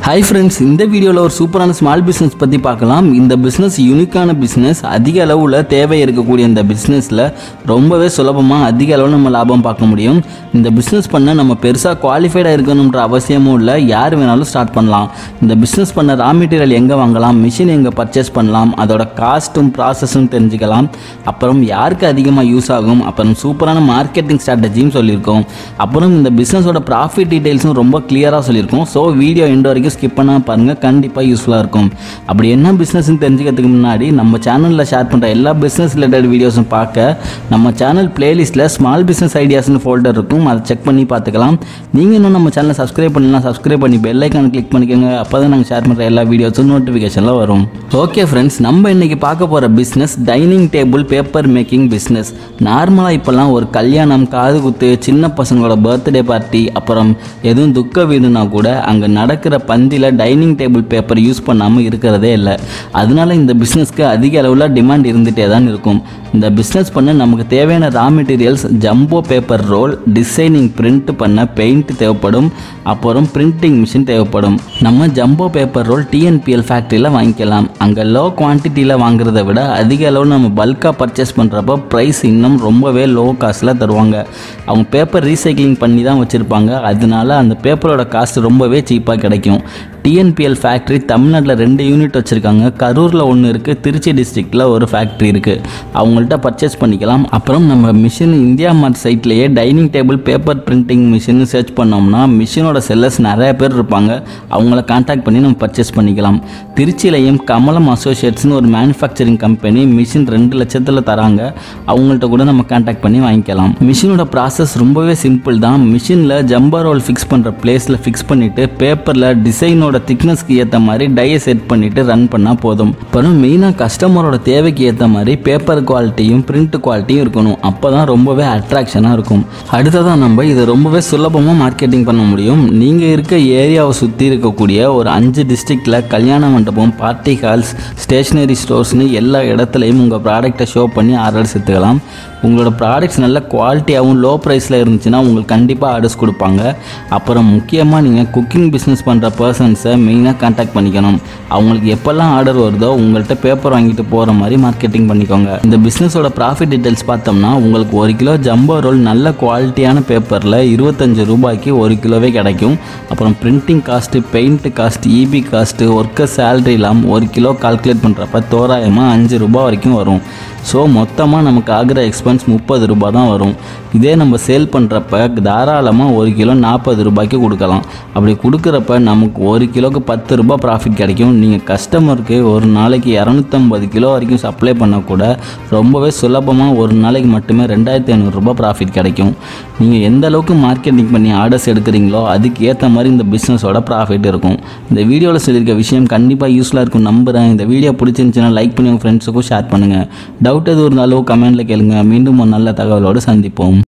hi friends இந்த வீடியோவில் ஒரு சூப்பரான ஸ்மால் பிஸ்னஸ் பற்றி பார்க்கலாம் இந்த பிஸ்னஸ் யூனிக்கான பிஸ்னஸ் அதிக அளவில் தேவை இருக்கக்கூடிய இந்த பிஸ்னஸில் ரொம்பவே சுலபமாக அதிக அளவில் நம்ம லாபம் பார்க்க முடியும் இந்த பிஸ்னஸ் பண்ண நம்ம பெருசாக குவாலிஃபைடாக இருக்கணுன்ற அவசியமும் இல்லை யார் வேணாலும் ஸ்டார்ட் பண்ணலாம் இந்த பிஸ்னஸ் பண்ண ரா மெட்டீரியல் எங்கே வாங்கலாம் மிஷின் எங்கே பர்ச்சேஸ் பண்ணலாம் அதோட காஸ்ட்டும் ப்ராசஸும் தெரிஞ்சுக்கலாம் அப்புறம் யாருக்கு அதிகமாக யூஸ் ஆகும் அப்புறம் சூப்பரான மார்க்கெட்டிங் ஸ்ட்ராட்டஜியும் சொல்லியிருக்கோம் அப்புறம் இந்த பிஸ்னஸோட ப்ராஃபிட் டீடைல்ஸும் ரொம்ப கிளியராக சொல்லியிருக்கோம் ஸோ வீடியோ எண்ட் வரைக்கும் ஸ்கிப் பண்ணாமல் பாருங்கள் கண்டிப்பாக யூஸ்ஃபுல்லாக இருக்கும் அப்படி என்ன பிஸ்னஸ்னு தெரிஞ்சுக்கிறதுக்கு முன்னாடி நம்ம சேனலில் ஷேர் பண்ணுற எல்லா பிஸ்னஸ் ரிலேட்டட் வீடியோஸும் பார்க்க நம்ம சேனல் பிளேலிஸ்ட்டில் ஸ்மால் பிஸ்னஸ் ஐடியாஸ்னு ஃபோல்டர் இருக்கும் அதை செக் பண்ணி பார்த்துக்கலாம் நீங்கள் இன்னும் நம்ம சேனலை சப்ஸ்கிரைப் பண்ணலாம் சப்ஸ்கிரைப் பண்ணி பெல் ஐக்கான் கிளிக் பண்ணிக்கோங்க அப்போ தான் நாங்கள் ஷேர் பண்ணுற எல்லா வீடியோஸும் நோட்டிஃபிகேஷனில் வரும் ஓகே ஃப்ரெண்ட்ஸ் நம்ம இன்னைக்கு பார்க்க போகிற business dining table paper making business நார்மலாக இப்போல்லாம் ஒரு கல்யாணம் காது குத்து சின்ன பசங்களோட பர்த்டே பார்ட்டி அப்புறம் எதுவும் துக்க வீடுனா கூட அங்கே நடக்கிற பந்தியில் டைனிங் டேபிள் பேப்பர் யூஸ் பண்ணாமல் இருக்கிறதே இல்லை அதனால இந்த பிஸ்னஸ்க்கு அதிக அளவில் டிமாண்ட் இருந்துகிட்டே தான் இருக்கும் இந்த பிஸ்னஸ் பண்ண நமக்கு தேவையான raw materials jumbo paper roll designing print பண்ண பெயிண்ட் தேவைப்படும் அப்புறம் பிரிண்டிங் மிஷின் தேவைப்படும் நம்ம ஜம்போ பேப்பர் ரோல் டிஎன்பிஎல் ஃபேக்ட்ரியில் வாங்கிக்கலாம் அங்கே லோ குவான்டிட்டியில் வாங்குறத விட அதிக அளவு நம்ம பல்காக பர்ச்சேஸ் பண்ணுறப்போ ப்ரைஸ் இன்னும் ரொம்பவே லோ காஸ்ட்டில் தருவாங்க அவங்க பேப்பர் ரீசைக்ளிங் பண்ணி தான் வச்சுருப்பாங்க அதனால அந்த பேப்பரோட காஸ்ட் ரொம்பவே சீப்பாக கிடைக்கும் டிஎன்பிஎல் ஃபேக்ட்ரி தமிழ்நாட்டில் ரெண்டு யூனிட் வச்சுருக்காங்க கரூரில் ஒன்று இருக்குது திருச்சி டிஸ்ட்ரிக்டில் ஒரு ஃபேக்ட்ரி இருக்குது அவங்கள்ட்ட பர்ச்சேஸ் பண்ணிக்கலாம் அப்புறம் நம்ம மிஷின் இந்தியா மார்ட் சைட்லேயே dining table paper printing machine search பண்ணோம்னா மிஷினோட செல்லர்ஸ் நிறைய பேர் இருப்பாங்க அவங்கள காண்டாக்ட் பண்ணி நம்ம பர்ச்சேஸ் பண்ணிக்கலாம் திருச்சியிலையும் கமலம் அசோசியேட்ஸ்னு ஒரு மேனுஃபேக்சரிங் கம்பெனி மிஷின் ரெண்டு லட்சத்தில் தராங்க அவங்கள்ட்ட கூட நம்ம காண்டாக்ட் பண்ணி வாங்கிக்கலாம் மிஷினோட ப்ராசஸ் ரொம்பவே சிம்பிள் தான் மிஷினில் ஜம்பர் ரோல் ஃபிக்ஸ் பண்ணுற பிளேஸில் ஃபிக்ஸ் பண்ணிவிட்டு பேப்பரில் டிசைனோட திக்னஸ்க்கு ஏற்ற மாதிரி டையை செட் பண்ணிவிட்டு ரன் பண்ணால் போதும் அப்புறம் மெயினாக கஸ்டமரோட தேவைக்கு ஏற்ற மாதிரி பேப்பர் குவாலிட்டியும் பிரிண்ட் குவாலிட்டியும் இருக்கணும் அப்போ தான் ரொம்பவே அட்ராக்ஷனாக இருக்கும் அடுத்ததாக நம்ம இதை ரொம்பவே சுலபமாக மார்க்கெட்டிங் பண்ண முடியும் நீங்கள் இருக்க ஏரியாவை சுற்றி இருக்கக்கூடிய ஒரு அஞ்சு டிஸ்ட்ரிக்டில் கல்யாண மண்டபம் பார்ட்டி ஹால்ஸ் ஸ்டேஷ்னரி ஸ்டோர்ஸ்னு எல்லா இடத்துலையும் உங்கள் ப்ராடக்ட்டை ஷோ பண்ணி ஆர்டர்ஸ் எடுத்துக்கலாம் உங்களோட ப்ராடக்ட்ஸ் நல்ல குவாலிட்டியாகவும் லோ ப்ரைஸில் இருந்துச்சுன்னா உங்களுக்கு கண்டிப்பாக ஆர்டர்ஸ் கொடுப்பாங்க அப்புறம் முக்கியமாக நீங்கள் குக்கிங் பிஸ்னஸ் பண்ணுற பர்சன்ஸை மெயினாக கான்டாக்ட் பண்ணிக்கணும் அவங்களுக்கு எப்போல்லாம் ஆர்டர் வருதோ உங்கள்கிட்ட பேப்பர் வாங்கிட்டு போகிற மாதிரி மார்க்கெட்டிங் பண்ணிக்கோங்க இந்த பிஸ்னஸோட ப்ராஃபிட் டீட்டெயில்ஸ் பார்த்தோம்னா உங்களுக்கு ஒரு கிலோ ஜம்போ ரோல் நல்ல குவாலிட்டியான பேப்பரில் இருபத்தஞ்சு ரூபாய்க்கு ஒரு கிலோவே கிடைக்கும் அப்புறம் printing cost paint cost EB cost worker salary இல்லாமல் ஒரு கிலோ கால்குலேட் பண்ணுறப்ப தோராயமாக அஞ்சு ரூபாய் வரைக்கும் வரும் ஸோ மொத்தமாக நமக்கு ஆகிற எக்ஸ்பென்ஸ் முப்பது ரூபாய் தான் வரும் இதே நம்ம சேல் பண்ணுறப்ப தாராளமாக ஒரு கிலோ நாற்பது ரூபாய்க்கு கொடுக்கலாம் அப்படி கொடுக்குறப்ப நமக்கு ஒரு கிலோக்கு பத்து ரூபாய் ப்ராஃபிட் கிடைக்கும் நீங்கள் கஸ்டமருக்கு ஒரு நாளைக்கு இரநூத்தம்பது கிலோ வரைக்கும் சப்ளை பண்ணால் கூட ரொம்பவே சுலபமாக ஒரு நாளைக்கு மட்டுமே ரெண்டாயிரத்தி ஐநூறுரூபா ப்ராஃபிட் கிடைக்கும் நீங்கள் எந்த அளவுக்கு மார்க்கெட்டிங் பண்ணி ஆர்டர்ஸ் எடுக்கிறீங்களோ அதுக்கு ஏற்ற மாதிரி இந்த பிஸ்னஸோட ப்ராஃபிட் இருக்கும் இந்த வீடியோவில் சொல்லியிருக்க விஷயம் கண்டிப்பாக யூஸ்ஃபுல்லாக இருக்கும் நம்புகிறேன் இந்த வீடியோ பிடிச்சிருந்துச்சுன்னா லைக் பண்ணி உங்கள் ஃப்ரெண்ட்ஸுக்கும் ஷேர் பண்ணுங்கள் டவுட் எதுவும் இருந்தாலும் கமெண்ட்டில் கேளுங்க மீண்டும் ஒரு நல்ல தகவலோடு சந்திப்போம்